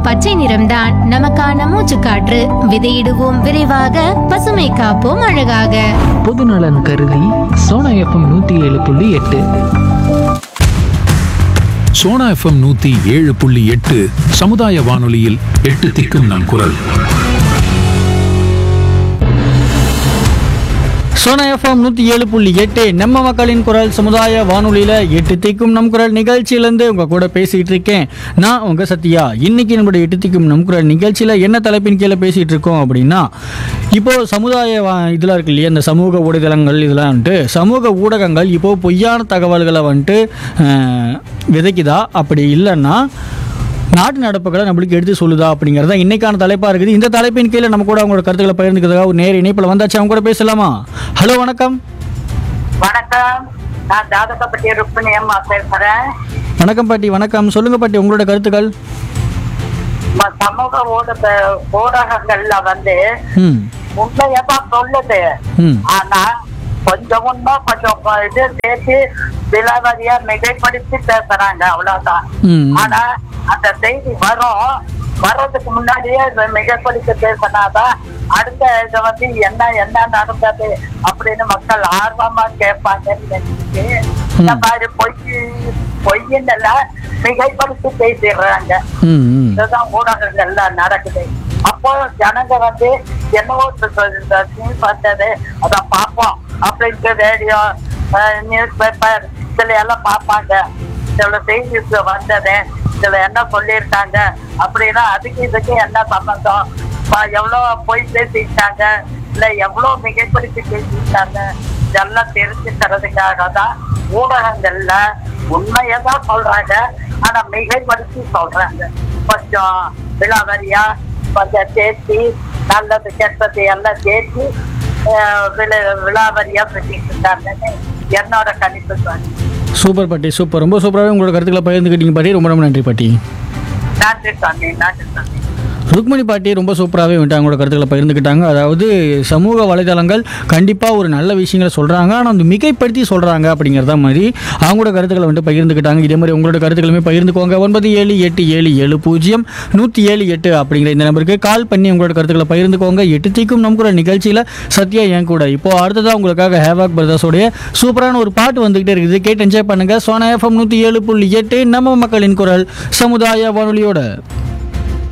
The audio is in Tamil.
பச்சை நிறம்தான் நமக்கான மூச்சுக்காற்று விதையிடுவோம் விரைவாக பசுமை காப்போம் அழகாக பொதுநலன் கருதி சோனா எஃப்எம் நூற்றி ஏழு புள்ளி எட்டு சோனா எஃப்எம் நூத்தி ஏழு புள்ளி எட்டு சமுதாய வானொலியில் எட்டு திக்கும் நம் குரல் சோனா எஃப்எம் நூற்றி ஏழு புள்ளி எட்டு நம்ம மக்களின் குரல் சமுதாய வானொலியில் எட்டு திக்கும் நம் குரல் நிகழ்ச்சியிலேருந்து உங்கள் கூட பேசிகிட்டு இருக்கேன் நான் உங்கள் சத்யா இன்னைக்கு நம்மளுடைய எட்டு திக்கும் நம் குரல் நிகழ்ச்சியில் என்ன தலைப்பின் கீழே பேசிகிட்டு இருக்கோம் அப்படின்னா இப்போது சமுதாய வா இதில் இருக்கு இல்லையா இந்த சமூக ஊடகங்கள் இதெல்லாம் வந்துட்டு சமூக ஊடகங்கள் இப்போது பொய்யான தகவல்களை வந்துட்டு அஹ், விதைக்குதா அப்படி இல்லைன்னா நாட்டு நடப்புகளை நம்மளுக்கு எடுத்து சொல்லுதா அப்படிங்கிறதா இன்னைக்கான தலைப்பாக இருக்குது இந்த தலைப்பின் கீழே நம்ம கூட அவங்களோட கருத்துக்களை பகிர்ந்துக்கிறதுக்காக ஒரு நேர இணைப்பில் வந்தாச்சு அவங்க கூட பேசலாமா ஹலோ வணக்கம் வணக்கம் நான் ஜாதகப்பட்டி ருக்மிணி அம்மா பேசுறேன் வணக்கம் பாட்டி வணக்கம் சொல்லுங்க பாட்டி உங்களோட கருத்துக்கள் ம- சமூக ஊடக ஊடகங்கள்ல வந்து ம் உண்மையதான் சொல்லுது ம் ஆனா கொஞ்சம் உண்மை கொஞ்சம் கொ- இது சேர்த்து விலாவரியா மிகைப்படுத்தி பேசுறாங்க அவ்வளவுதான் ம் ஆனா அந்த செய்தி வரும் வர்றதுக்கு முன்னாடியே இதை மிகைப்படுத்தி பேசினாதான் அடுத்த இது வந்து என்ன என்ன நடந்தது அப்படின்னு மக்கள் ஆர்வமா கேட்பாங்கன்னு நினைச்சு இந்த மாதிரி பொய் பொய்யின்ல மிகைப்படுத்தி பேசிடுறாங்க ம் ம் இதுதான் ஊடகங்கள்ல நடக்குது அப்போ ஜனங்க வந்து என்னவோ நியூஸ் வந்தது அதை பார்ப்போம் அப்படின்ட்டு ரேடியோ நியூஸ் பேப்பர் இதுல எல்லாம் பார்ப்பாங்க இதுல செய்தி வந்தது இதுல என்ன சொல்லியிருக்காங்க அப்படின்னா அதுக்கு இதுக்கு என்ன சம்பந்தம் ப- எவ்வளவு பொய் பேசிட்டாங்க இல்ல எவ்வளவு மிகைப்படுத்தி பேசிட்டாங்க இதெல்லாம் தெரிஞ்சுக்கிறதுக்காக தான் ஊடகங்கள்ல உண்மையதான் சொல்றாங்க ஆனா மிகைப்படுத்தி சொல்றாங்க கொஞ்சம் விலாவரியா கொஞ்சம் சேர்த்து நல்லது கெட்டது எல்லாம் சேர்த்து அஹ், விழா விலாவரியா சொல்லிட்டு இருக்காங்கன்னு என்னோட கணிப்பு சார் சூப்பர் பாட்டி சூப்பர் ரொம்ப சூப்பராகவே உங்களோட கருத்துக்களை பகிர்ந்துக்கிட்டீங்க பாட்டி ரொம்ப ரொம்ப நன்றி பாட்டி நன்றி சாமி நன்றி சாமி ருக்மணி பாட்டி ரொம்ப சூப்பராகவே வந்துட்டு அவங்களோட கருத்துக்களை பகிர்ந்துக்கிட்டாங்க அதாவது சமூக வலைதளங்கள் கண்டிப்பாக ஒரு நல்ல விஷயங்களை சொல்கிறாங்க ஆனால் வந்து மிகைப்படுத்தி சொல்கிறாங்க அப்படிங்கிறத மாதிரி அவங்களோட கருத்துக்களை வந்துட்டு பகிர்ந்துக்கிட்டாங்க இதே மாதிரி உங்களோட கருத்துக்களுமே பகிர்ந்துக்கோங்க ஒன்பது ஏழு எட்டு ஏழு ஏழு பூஜ்ஜியம் நூற்றி ஏழு எட்டு அப்படிங்கிற இந்த நம்பருக்கு கால் பண்ணி உங்களோட கருத்துக்களை பகிர்ந்துக்கோங்க எட்டு தீக்கும் நமக்கு ஒரு நிகழ்ச்சியில் சத்யா என் கூட இப்போ அடுத்ததாக உங்களுக்காக ஹேவாக் பிரதர்ஸோடைய சூப்பரான ஒரு பாட்டு வந்துக்கிட்டே இருக்குது கேட்டு என்ஜாய் பண்ணுங்கள் சோனா எஃப்எம் நூற்றி ஏழு புள்ளி எட்டு நம்ம மக்களின் குரல் சமுதாய வானொலியோட